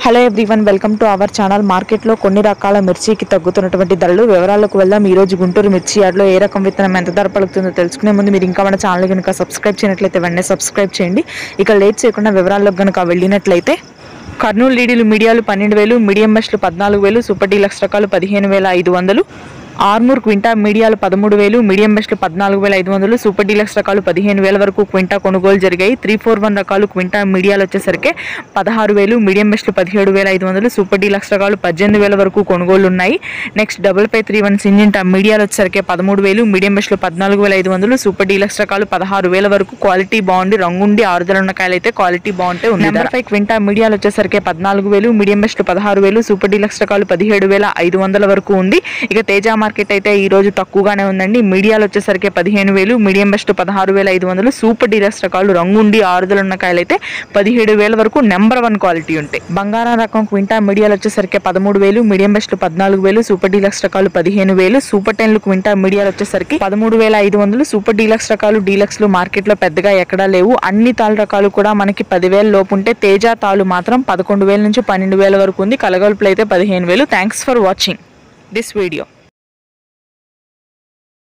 hello everyone welcome to our channel మార్కెట్లో కొన్ని రకాల మిర్చికి తగ్గుతున్నటువంటి ధరలు వివరాలకు వెళ్దాం ఈ రోజు గుంటూరు మిర్చి యార్డ్లో ఏ రకం విత్తనం ఎంత ధర పలుకుతుందో తెలుసుకునే ముందు మీరు ఇంకా మన ఛానల్ కనుక సబ్స్క్రైబ్ చేయనట్లయితే వెంటనే సబ్స్క్రైబ్ చేయండి ఇక లేట్ చేయకుండా వివరాల్లోకి కనుక వెళ్ళినట్లయితే కర్నూలు లీడీలు మీడియాలు పన్నెండు వేలు మీడియం బెస్ట్లు పద్నాలుగు వేలు సూపర్ డీలక్స్ రకాలు పదిహేను వేల ఐదు వందలు ఆర్మూర్ క్వింటా మీడియాలు పదమూడు వేలు మీడియం బెస్ట్లు పద్నాలుగు వేల ఐదు వందలు సూపర్ డీలక్స్ రకాలు పదిహేను వేల వరకు క్వింటా కొనుగోలు జరిగాయి త్రీ ఫోర్ వన్ రకాలు క్వింటా మీడియాలు వచ్చేసరికి పదహారు వేలు మీడియం బెస్ట్లు పదిహేడు వేల ఐదు వందలు సూపర్ డీలక్స్ రకాలు పద్దెనిమిది వేల వరకు కొనుగోలు ఉన్నాయి నెక్స్ట్ డబుల్ పై త్రీ వన్ సింజింటా మీడియాలు వచ్చేసరికి పదమూడు వేలు మీడియం బెస్ట్లు పద్నాలుగు వేల ఐదు వందలు సూపర్ డీలక్స్ రకాలు పదహారు వేల వరకు క్వాలిటీ బాగుండి రంగుండి ఆరుదల ఉన్న కాయలు అయితే క్వాలిటీ బాగుంటే ఉంది నెంబర్ ఫైవ్ క్వింటా మీడియాలు వచ్చేసరికి పద్నాలుగు వేలు మీడియం బెస్ట్ పదహారు వేలు సూపర్ డీలక్స్ రకాలు పదిహేడు వేల ఐదు వందల వరకు ఉంది ఇక తేజ మార్కెట్ అయితే ఈ రోజు తక్కువగానే ఉందండి మీడియాలు వచ్చేసరికి పదిహేను వేలు మీడియం బెస్ట్ పదహారు వేల ఐదు వందలు సూపర్ డీలక్స్ రకాలు రంగుండి ఆరుదల ఉన్న కాయలు అయితే పదిహేడు వేల వరకు నెంబర్ వన్ క్వాలిటీ ఉంటాయి బంగారం రకం క్వింటా మీడియాలు వచ్చేసరికి పదమూడు వేలు మీడియం బెస్ట్ పద్నాలుగు వేలు సూపర్ డీలక్స్ రకాలు పదిహేను వేలు సూపర్ టెన్లు క్వింటా మీడియాలు వచ్చేసరికి పదమూడు వేల ఐదు వందలు సూపర్ డీలక్స్ రకాలు డీలక్స్ లు మార్కెట్ లో పెద్దగా ఎక్కడా లేవు అన్ని తాళ్ళు రకాలు కూడా మనకి పదివేల లోపు ఉంటే తేజ తాళ్ళు మాత్రం పదకొండు వేల నుంచి పన్నెండు వేల వరకు ఉంది కలగలుపులు అయితే పదిహేను వేలు thanks for watching this video